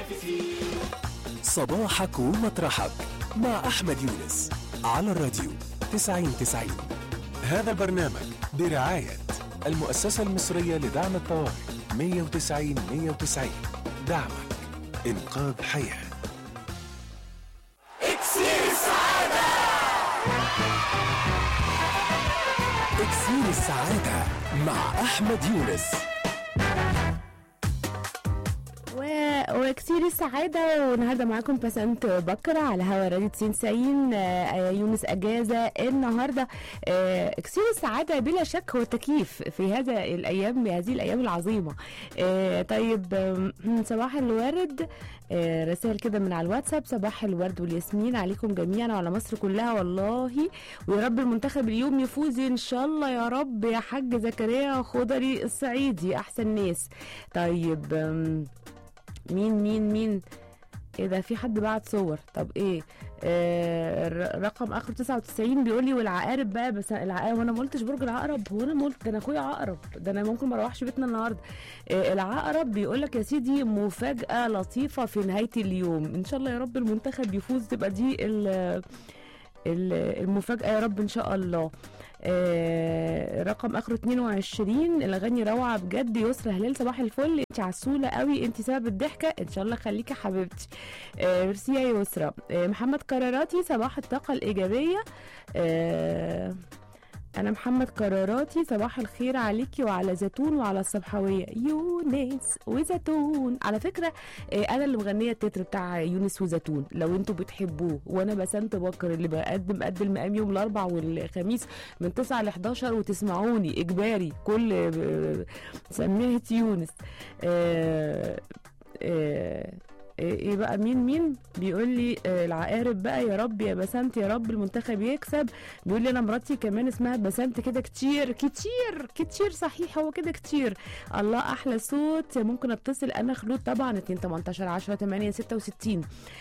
صباحك ومطرحك مع أحمد يونس على الراديو 90 90 هذا البرنامج برعاية المؤسسة المصرية لدعم الطوارئ 190 190 دعمك إنقاذ حياة اكسير السعادة مع أحمد يونس و... وكثير السعادة والنهاردة معاكم بسنت بكرة على هوا راديو 90 آه، يونس أجازة النهاردة آه، كثير السعادة بلا شك هو التكييف في هذا الأيام هذه الأيام العظيمة آه، طيب آم، صباح الورد آه، رسائل كده من على الواتساب صباح الورد والياسمين عليكم جميعا وعلى مصر كلها والله ويا رب المنتخب اليوم يفوز ان شاء الله يا رب يا حاج زكريا خضري الصعيدي احسن ناس طيب آم، مين مين مين ايه ده في حد بعت صور طب ايه آه الر- رقم اخر 99 بيقول لي والعقارب بقى بس العقارب وانا ما قلتش برج العقرب هو انا ما قلت ده انا اخويا عقرب ده انا ممكن ما اروحش بيتنا النهارده آه العقرب بيقول لك يا سيدي مفاجاه لطيفه في نهايه اليوم ان شاء الله يا رب المنتخب يفوز تبقى دي ال- ال- المفاجاه يا رب ان شاء الله آه رقم اخره 22 الاغاني روعه بجد يسرى هلال صباح الفل انت عسوله قوي انت سبب الضحكه ان شاء الله خليكي حبيبتي آه ميرسي يا يسرى آه محمد قراراتي صباح الطاقه الايجابيه آه انا محمد قراراتي صباح الخير عليكي وعلى زيتون وعلى الصبحويه يونس وزيتون على فكره آه، انا اللي مغنيه التتر بتاع يونس وزيتون لو انتوا بتحبوه وانا بسنت بكر اللي بقدم قد المقام يوم الاربع والخميس من 9 ل 11 وتسمعوني اجباري كل آه، سميهة يونس آه، آه، ايه بقى مين مين بيقول لي آه، العقارب بقى يا رب يا بسنت يا رب المنتخب يكسب بيقول لي انا مراتي كمان اسمها بسنت كده كتير كتير كتير صحيح هو كده كتير الله احلى صوت ممكن اتصل انا خلود طبعا 2 18 10 8 66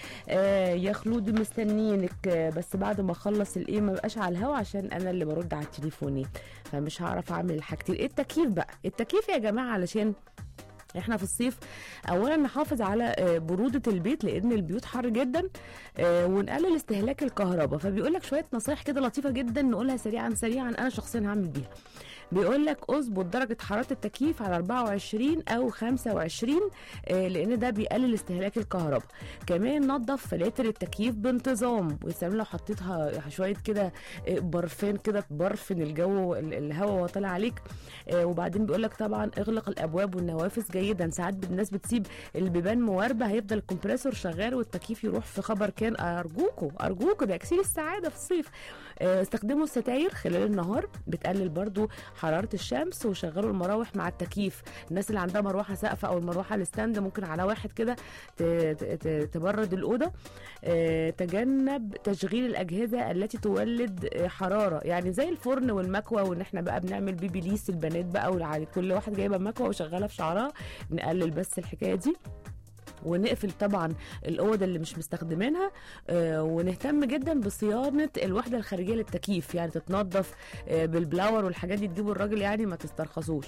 آه يا خلود مستنيينك آه بس بعد ما اخلص الايه ما بقاش على الهوا عشان انا اللي برد على التليفونات فمش هعرف اعمل الحاجتين إيه التكييف بقى التكييف يا جماعه علشان احنا في الصيف اولا نحافظ على آه، برودة البيت لان البيوت حر جدا آه، ونقلل استهلاك الكهرباء فبيقول لك شويه نصايح كده لطيفه جدا نقولها سريعا سريعا انا شخصيا هعمل بيها بيقول لك اظبط درجه حراره التكييف على 24 او 25 آه، لان ده بيقلل استهلاك الكهرباء كمان نظف فلاتر التكييف بانتظام ويا سلام لو حطيتها شويه كده آه، برفان كده تبرفن الجو ال- الهواء وهو طالع عليك آه، وبعدين بيقول لك طبعا اغلق الابواب والنوافذ جيدا ساعات الناس بتسيب البيبان مواربه هيفضل الكمبريسور شغال والتكييف يروح في خبر كان ارجوكوا ارجوكوا ده اكسير السعاده في الصيف آه، استخدموا الستاير خلال النهار بتقلل برضو حراره الشمس وشغلوا المراوح مع التكييف الناس اللي عندها مروحه سقف او المروحه الستاند ممكن على واحد كده ت- ت- ت- تبرد الاوضه آه، تجنب تشغيل الاجهزه التي تولد آه، حراره يعني زي الفرن والمكوى وان احنا بقى بنعمل بيبي ليس البنات بقى والع- كل واحد جايبه مكوى وشغاله في شعرها نقلل بس الحكايه دي ونقفل طبعا الاوض اللي مش مستخدمينها آه ونهتم جدا بصيانه الوحده الخارجيه للتكييف يعني تتنظف آه بالبلاور والحاجات دي تجيبوا الراجل يعني ما تسترخصوش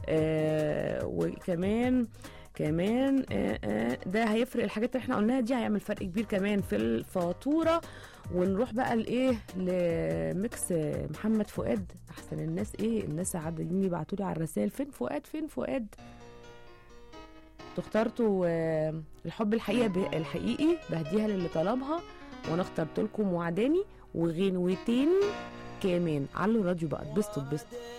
آه وكمان كمان آه آه ده هيفرق الحاجات اللي احنا قلناها دي هيعمل فرق كبير كمان في الفاتوره ونروح بقى لايه لميكس آه، محمد فؤاد احسن الناس ايه الناس قاعدين يبعتوا لي على الرسائل فين فؤاد فين فؤاد انتوا اخترتوا آه، الحب الحقيقه ب- الحقيقي بهديها للي طلبها وانا اخترت لكم وعداني وغنوتين كمان علوا الراديو بقى اتبسطوا اتبسطوا